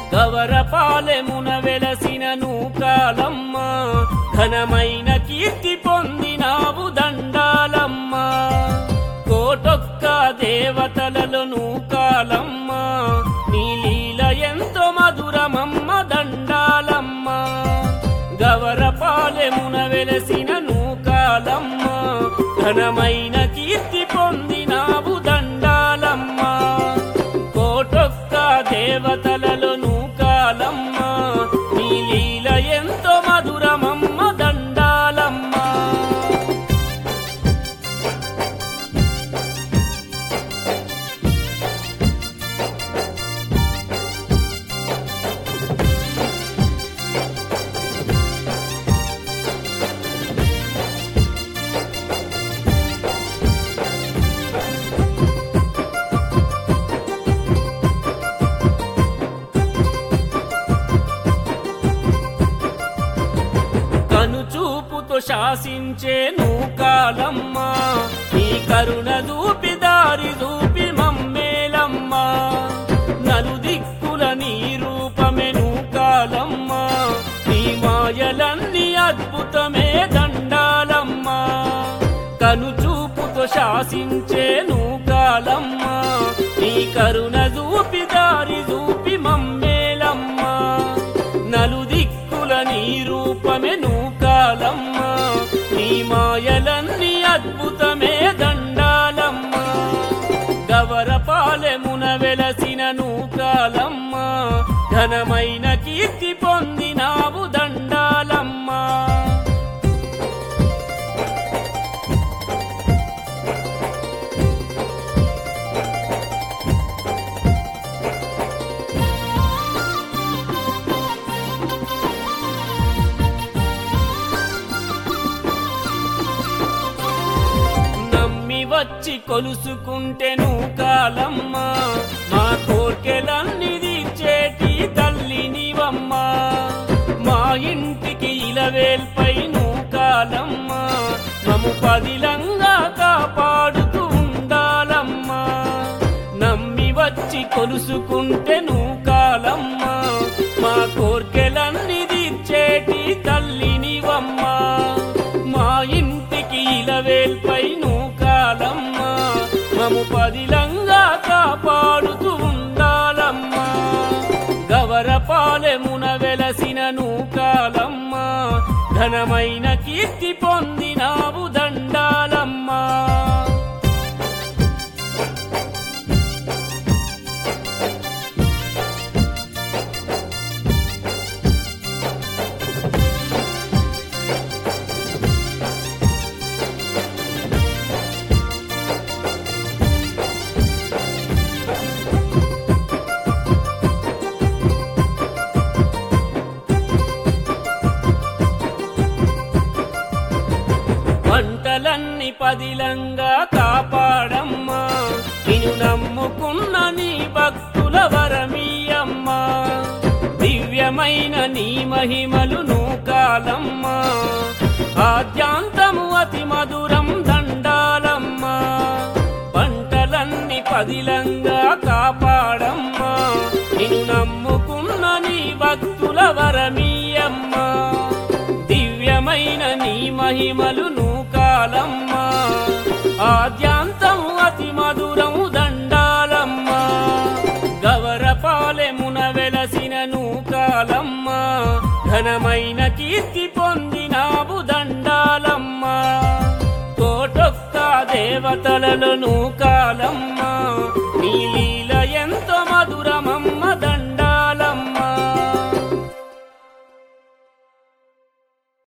గవరపాలెమున వెలసిన నూకాలమ్మ ఘనమైన కీర్తి పొందినావు దండాలమ్మ కోటొక్క దేవతలలో నూకాలమ్మ నీ లీల ఎంతో మధురమమ్మ దండాలమ్మ గవరపాలెమున వెలసిన నూకాలమ్మ ఘనమైన కీర్తి పొందినావు దండాలమ్మ కోటొక్క దేవతలలో నూకాలమ్మ నీ లీల ఎంతో మధురమమ్మ దండాలమ్మ కనుచూపుతో శాసించే నూకాలమ్మ నీ కరుణ చూపి దారి చూపి మమ్మేలమ్మ నలుదిక్కుల నీ రూపమే నూకాలమ్మ నీ మాయలన్నీ అద్భుతమే దండాలమ్మ కనుచూపుతో శాసించే నూకాలమ్మ నీ కరుణ చూపి దారి చూపి మమ్మేలమ్మ నలుదిక్కుల నీ రూపమే నూకాలమ్మ నీ మాయలన్నీ అద్భుతమే దండాలమ్మ గవరపాలెమున వెలసిన నూకాలమ్మ ఘనమైన కీర్తి పొందినావు దండాలమ్మ నమ్మి వచ్చి కొలుసుకుంటే నూకాలమ్మ మా కోర్కెలన్నీ తీర్చేటి తల్లి నీవమ్మ మా ఇంటికి ఇలవేల్పై నూకాలమ్మ మము పదిలంగా కాపాడుతూ ఉండాలమ్మ నమ్మి వచ్చి కొలుసుకుంటే నూకాలమ్మ మా కోర్కెలన్నీ తీర్చేటి తల్లి నీవమ్మ మా ఇంటికి ఇలవేల్పై నూకాలమ్మ మము పదిలంగా కాపాడుతూ ఉండాలమ్మ గవరపాలెమున వెలసిన నూకాలమ్మ ఘనమైన కీర్తి పొందినావు దండాలమ్మ పంటలన్నీ పదిలంగా కాపాడమ్మా నిన్ను నమ్ముకున్న నీ భక్తుల వరమీయమ్మా దివ్యమైన నీ మహిమలు నూకాలమ్మా ఆద్యాంతము అతి మధురం దండాలమ్మా పంటలన్నీ పదిలంగా కాపాడమ్మా నిన్ను నమ్ముకున్న నీ భక్తుల వరమీయమ్మా దివ్యమైన నీ మహిమలు నూకాలమ్మా ఆద్యాంతము అతి మధురము దండాలమ్మా గవరపాలెమున వెలసిన నూకాలమ్మా ఘనమైన కీర్తి పొందినావు దండాలమ్మా కోటొక్క దేవతలలో నూకాలమ్మా నీ లీల